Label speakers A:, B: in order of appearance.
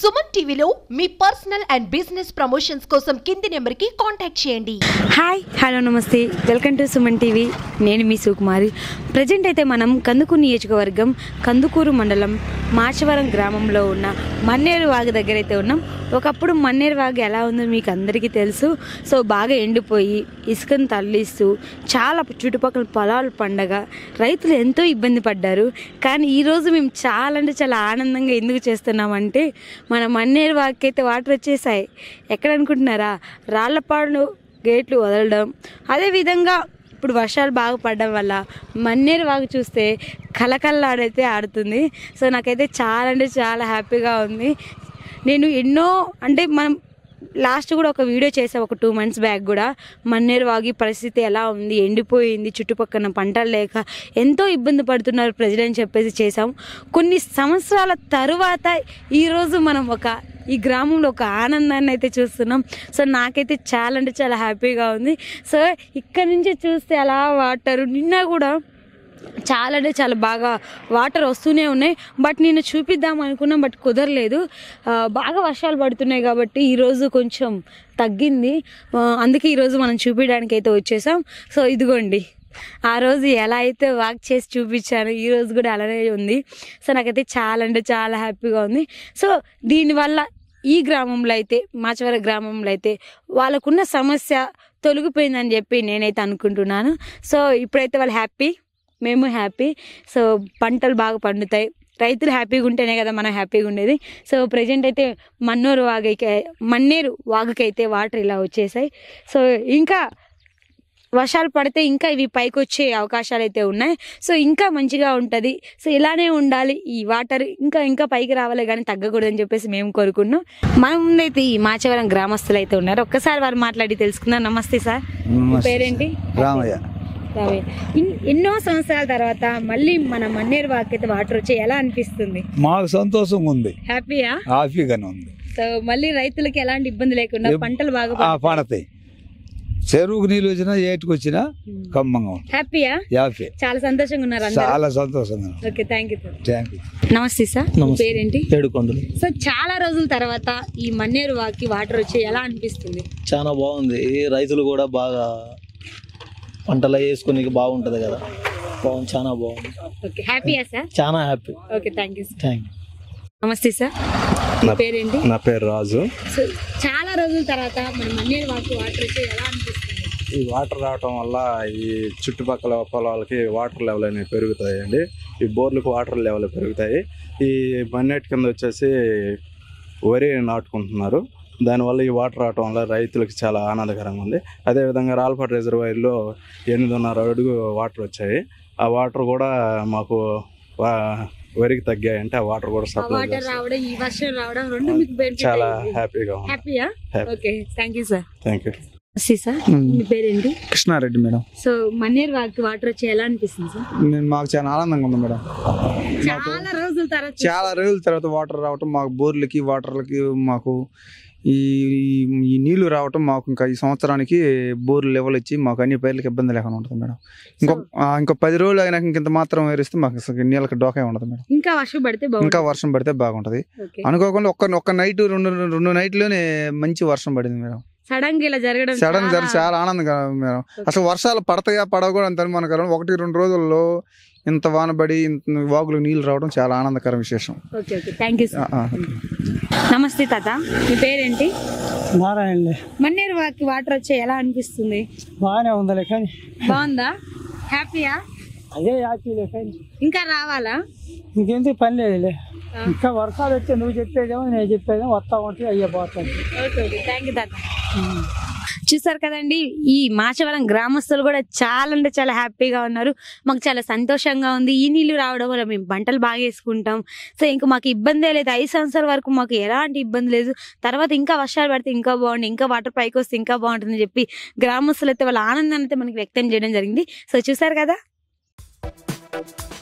A: సుమన్ టీవీలో మీ personal and business promotions కోసం కింది నెంబర్కి కాంటాక్ట్ చేయండి
B: హాయ్ హలో నమస్తే వెల్కమ్ టు సుమన్ టీవీ నేను మీ సుకుమారి ప్రజెంట్ అయితే మనం కందుకూరు నియోజకవర్గం కందుకూరు మండలం మాచవరం గ్రామంలో ఉన్న మన్నేరు వాగు దగ్గర అయితే ఉన్నాం ఒకప్పుడు మన్నేరు వాగు ఎలా ఉందో మీకు అందరికీ తెలుసు సో బాగా ఎండిపోయి ఇసుకను తరలిస్తూ చాలా చుట్టుపక్కల పొలాలు పండగ రైతులు ఎంతో ఇబ్బంది పడ్డారు కానీ ఈరోజు మేము చాలా అంటే చాలా ఆనందంగా ఎందుకు చేస్తున్నామంటే మన మన్నేరు వాగుకి అయితే వాటర్ వచ్చేసాయి ఎక్కడ అనుకుంటున్నారా రాళ్లపాడు గేట్లు వదలడం అదేవిధంగా ఇప్పుడు వర్షాలు బాగా పడడం వల్ల మన్నేరు వాగు చూస్తే కలకల్లాడైతే ఆడుతుంది సో నాకైతే చాలా అంటే చాలా హ్యాపీగా ఉంది నేను ఎన్నో అంటే మనం లాస్ట్ కూడా ఒక వీడియో చేసా ఒక టూ మంత్స్ బ్యాక్ కూడా మన్నేరు వాగి పరిస్థితి ఎలా ఉంది ఎండిపోయింది చుట్టుపక్కల పంటలు లేక ఎంతో ఇబ్బంది పడుతున్నారు ప్రజలని చెప్పేసి చేసాం కొన్ని సంవత్సరాల తరువాత ఈరోజు మనం ఒక ఈ గ్రామంలో ఒక ఆనందాన్ని అయితే చూస్తున్నాం సో నాకైతే చాలా అంటే చాలా హ్యాపీగా ఉంది సో ఇక్కడ నుంచి చూస్తే అలా వాటర్ నిన్న కూడా చాలా అంటే చాలా బాగా వాటర్ వస్తూనే ఉన్నాయి బట్ నేను చూపిద్దాం అనుకున్నాం బట్ కుదరలేదు ఆ, బాగా వర్షాలు పడుతున్నాయి కాబట్టి ఈరోజు కొంచెం తగ్గింది ఆ, అందుకే ఈరోజు మనం చూపించడానికి అయితే వచ్చేసాం సో ఇదిగోండి ఆ రోజు ఎలా అయితే వాక్ చేసి చూపించాను ఈ రోజు కూడా అలానే ఉంది సో నాకైతే చాలా అంటే చాలా హ్యాపీగా ఉంది సో దీనివల్ల ఈ గ్రామంలో అయితే మాచవర గ్రామంలో అయితే వాళ్ళకున్న సమస్య తొలగిపోయిందని చెప్పి నేనైతే అనుకుంటున్నాను సో ఇప్పుడైతే వాళ్ళు హ్యాపీ మేము హ్యాపీ సో పంటలు బాగా పండుతాయి రైతులు హ్యాపీగా ఉంటేనే కదా మనం హ్యాపీగా ఉండేది సో ప్రజెంట్ అయితే మన్నూరు వాగుకి మన్నేరు వాగుకైతే వాటర్ ఇలా వచ్చేసాయి సో ఇంకా వర్షాలు పడితే ఇంకా ఇవి పైకి వచ్చే అవకాశాలు అయితే ఉన్నాయి సో ఇంకా మంచిగా ఉంటుంది సో ఇలానే ఉండాలి ఈ వాటర్ ఇంకా ఇంకా పైకి రావాలి కానీ తగ్గకూడదని చెప్పేసి మేము కోరుకున్నాం మన ముందైతే ఈ మాచవరం గ్రామస్తులు అయితే ఉన్నారు ఒక్కసారి వారు మాట్లాడి తెలుసుకుందాం నమస్తే సార్ మీ
C: నమస్తే.
B: పేరేంటి
C: రామయ్య
B: రావే ఇన్- ఎన్నో సంవత్సరాల తర్వాత మళ్ళీ మన మన్నేరు వాకైతే వాటర్ వచ్చి ఎలా అనిపిస్తుంది
C: మాకు సంతోషంగా ఉంది
B: హ్యాపీయా
C: హ్యాపీగానే ఉంది
B: సో మళ్ళీ రైతులకి ఎలాంటి ఇబ్బంది లేకుండా
C: ఎప్-
B: పంటలు బాగా
C: ఆ పడతాయి చెరువుకు నీళ్ళు వచ్చినా ఏటుకు వచ్చినా కమ్మంగా ఉంది
B: హ్యాపీయా
C: హ్యాపీ
B: చాలా సంతోషంగా ఉన్నారు అందరూ
C: చాలా సంతోషంగా ఉంది
B: okay thank you sir
C: thank you
B: నమస్తే సార్ మీ
D: నమస్తే.
B: పేరేంటి
D: ఏడుకొండలు
B: సో చాలా రోజుల తర్వాత ఈ మన్నేరు వాకి వాటర్ వచ్చి ఎలా అనిపిస్తుంది
D: చాలా బాగుంది ఈ రైతులు కూడా బాగా పంటలు వేసుకుని బాగుంటది కదా బాగుంది చాలా బాగుంది
B: ఓకే హ్యాపీయా సార్
D: చాలా happy
B: okay thank you sir
D: thank
B: నమస్తే సార్ మీ
E: నా-
B: పేరేంటి
E: నా పేరు రాజు
B: సో చాలా రోజుల తర్వాత మన మన్నేరు వాకి వాటర్ వచ్చి ఎలా అనిపిస్తుంది
E: ఈ వాటర్ రావటం వల్ల ఈ చుట్టుపక్కల పొలాలకి వాటర్ లెవెల్ అనేవి పెరుగుతాయండి ఈ బోర్లకు వాటర్ లెవెల్ పెరుగుతాయి ఈ మన్నెట్ కింద వచ్చేసి వరి నాటుకుంటున్నారు దానివల్ల ఈ వాటర్ రావటం వల్ల రైతులకు చాలా ఆనందకరంగా ఉంది అదేవిధంగా రాల్పాట్ రిజర్వాయర్లో ఎనిమిదిన్నర అడుగు వాటర్ వచ్చాయి ఆ వాటర్ కూడా మాకు వా- వరికి తగ్గాయి అంటే ఆ వాటర్ కూడా
B: ఆ
E: సప్లై
B: వాటర్
E: చేస్తాయి
B: రావడం ఈ వర్షం రావడం రెండు మీకు బెనిఫిట్
E: చాలా హ్యాపీగా ఉంది
B: హ్యాపీయా
E: Happy.
B: Okay thank you sir
E: thank you
B: నమస్తే సార్ మీ పేరేంటి
F: కృష్ణారెడ్డి మేడం
B: సో మన్నేరు వాకి వాటర్ వచ్చి ఎలా అనిపిస్తుంది సార్
F: నేను మాకు చాలా ఆనందంగా ఉంది మేడం
B: చాలా రోజుల తర్వాత
F: చాలా రోజుల తర్వాత వాటర్ రావటం మాకు బోర్లకి వాటర్లకి మాకు ఈ ఈ నీళ్లు రావటం మాకు ఇంకా ఈ సంవత్సరానికి బోర్లు లెవెల్ ఇచ్చి మాకు అన్ని పైర్లకి ఇబ్బంది లేకుండా ఉంటుంది మేడం ఇంకో ఆ, ఇంకో పది రోజులు అయినాక ఇంత మాత్రం వేరిస్తే మాకు అసలు నీళ్ళకి డోకే ఉండదు మేడం
B: ఇంకా వర్షం పడితే
F: ఇంకా
B: బాగుంటుంది
F: వర్షం పడితే బాగుంటది
B: ఓకే
F: అనుకోకుండా ఒక్క ఒక్క నైట్ రెండు రెండు నైట్లోనే మంచి వర్షం పడింది మేడం
B: సడన్ గా ఇలా జరగడం
F: సడన్
B: చాలా-
F: జర చాలా ఆనందకరం మేడం అసలు వర్షాలు పడతాయా పడవ కూడా అంత అనుమానకరం ఒకటి రెండు రోజుల్లో ఇంత వాన పడి ఇంత వాగులు నీళ్ళు రావడం చాలా ఆనందకర విశేషం
B: ఓకే ఓకే థ్యాంక్ యూ
F: ఆ,
B: సార్
F: ఆ.
B: నమస్తే తాత మీ పేరేంటి
G: నారాయణలే
B: మన్నేరు వాకి వాటర్ వచ్చి ఎలా అనిపిస్తుంది
G: బాగానే ఉందిలే కానీ
B: బాగుందా హ్యాపీయా
G: అదే హ్యాపీలే కానీ
B: ఇంకా రావాలా
G: ఇంకెందుకు పని లేదులే ఇంకా వర్షాలు వచ్చే నువ్వు చెప్పేదేమో నేను చెప్పేదేమో వస్తా ఉంటే అయ్యే పోతాను
B: ఓకే ఓకే థ్యాంక్ యూ తాత చూసారు కదండి ఈ మాచవరం గ్రామస్తులు కూడా చాలా అంటే చాలా హ్యాపీగా ఉన్నారు మాకు చాలా సంతోషంగా ఉంది ఈ నీళ్లు రావడం వల్ల మేము పంటలు బాగా వేసుకుంటాం సో ఇంకా మాకు ఇబ్బందే లేదు ఐదు సంవత్సరాల వరకు మాకు ఎలాంటి ఇబ్బంది లేదు తర్వాత ఇంకా వర్షాలు పడితే ఇంకా బాగుంది ఇంకా వాటర్ పైకి వస్తే ఇంకా బాగుంటుందని చెప్పి గ్రామస్తులు అయితే వాళ్ళ ఆనందాన్ని అయితే మనకి వ్యక్తం చేయడం జరిగింది సో చూసారు కదా